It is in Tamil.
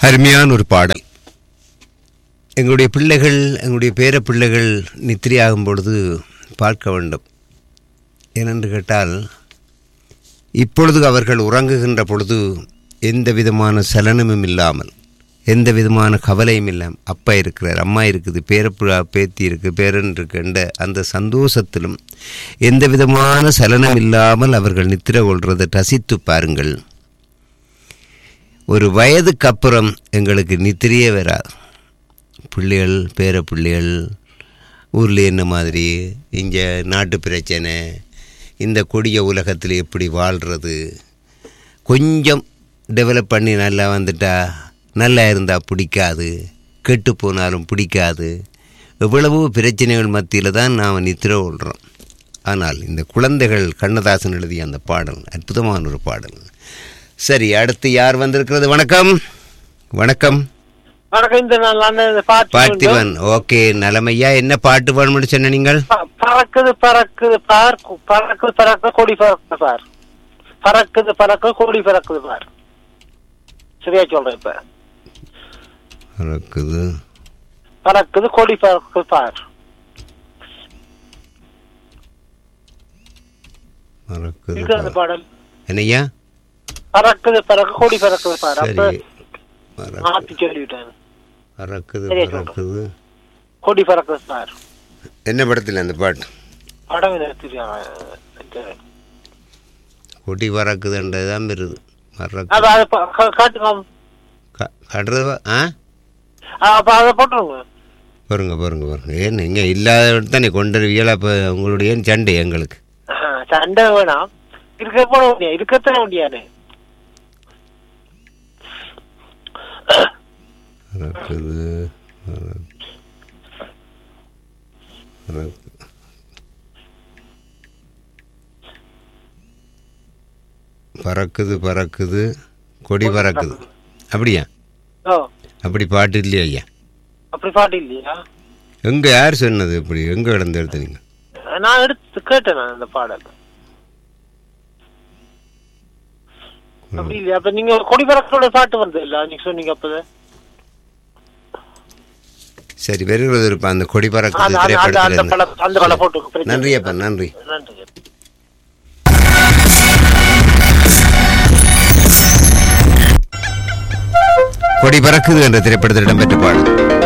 அருமையான ஒரு பாடல் எங்களுடைய பிள்ளைகள் எங்களுடைய பேர பிள்ளைகள் நித்திரையாகும் பொழுது பார்க்க வேண்டும் ஏனென்று கேட்டால் இப்பொழுது அவர்கள் உறங்குகின்ற பொழுது எந்த விதமான சலனமும் இல்லாமல் எந்த விதமான கவலையும் இல்லாமல் அப்பா இருக்கிறார் அம்மா இருக்குது பேரப்புழா பேத்தி இருக்குது பேரன் இருக்குன்ற அந்த சந்தோஷத்திலும் எந்த விதமான சலனம் இல்லாமல் அவர்கள் நித்திரை கொள்றதை ரசித்து பாருங்கள் ஒரு வயதுக்கு அப்புறம் எங்களுக்கு நித்திரையே வராது பிள்ளைகள் பேர பிள்ளைகள் ஊரில் என்ன மாதிரி இங்கே நாட்டு பிரச்சனை இந்த கொடிய உலகத்தில் எப்படி வாழ்கிறது கொஞ்சம் டெவலப் பண்ணி நல்லா வந்துட்டா நல்லா இருந்தால் பிடிக்காது கெட்டு போனாலும் பிடிக்காது எவ்வளவோ பிரச்சனைகள் மத்தியில் தான் நாம் நித்திர கொள்கிறோம் ஆனால் இந்த குழந்தைகள் கண்ணதாசன் எழுதிய அந்த பாடல் அற்புதமான ஒரு பாடல் சரி அடுத்து யார் வந்திருக்கிறது வணக்கம் வணக்கம் வணக்கம் இந்த நாள் நான் இந்த பாட்டு பார்த்திபன் ஓகே நலமையா என்ன பாட்டு வேணும்னு சொன்ன நீங்கள் ப- பறக்குது பறக்குது பார் கு- பறக்குது பறக்குது கொடி பறக்குது பார் பறக்குது பறக்குது கொடி பறக்குது பார் சரியா சொல்றேன் இப்ப இருக்குது பறக்குது கொடி பறக்குது பார் மறக்குது இருக்கு அந்த பாடல் என்னய்யா பறக்குது பறக்கு கொடி பறக்குது பார் அப்ப சரி மறக்கு- மாத்தி சொல்லிவிட்டேன் மறக்குது சரியா சொல்றேன். மறக்குது கொடி பறக்குது பார் என்ன படத்தில் அந்த பாட்டு படம் எனக்கு தெரியும் கொடி பறக்குதுன்றது தான் பெருது மறக்கு அது அதை ப- கா- காட்டுங்க க- கடுறது ஆ ஆ, அப்ப அதை போட்டுருங்க பாருங்க பாருங்க பாருங்க ஏன் இங்கே இல்லாத தானே கொண்டு வருவீங்களா அப்போ உங்களுடைய ஏன் சண்டை எங்களுக்கு ஆ, சண்டை வேணாம் இருக்க போட முடியாது இருக்கத்தானே முடியாது மறக்குது மறக்கு- மறக்கு- பறக்குது பறக்குது கொடி பறக்குது அப்படியா ஓ அப்படி பாட்டு இல்லையா ஐயா அப்படி பாட்டு இல்லையா எங்கே யார் சொன்னது இப்படி எங்கே இடந்து எடுத்தீங்க நான் எடுத்து கேட்டேன் நான் இந்த பாடல் அப்படி இல்லையா அப்ப நீங்க கொடி பறக்கோட பாட்டு வந்தது இல்ல நீங்க சொன்னீங்க அப்பதான் சரி வருகிறது இருப்பா அந்த கொடி பறக்குது அந்த அந்த- அந்த அந்த திரைப்படத்தில் படம் அந்த படம் போட்டு நன்றி அப்பா நன்றி நன்றி கொடி பறக்குது என்ற திரைப்படத்தில் இடம்பெற்ற பாடல்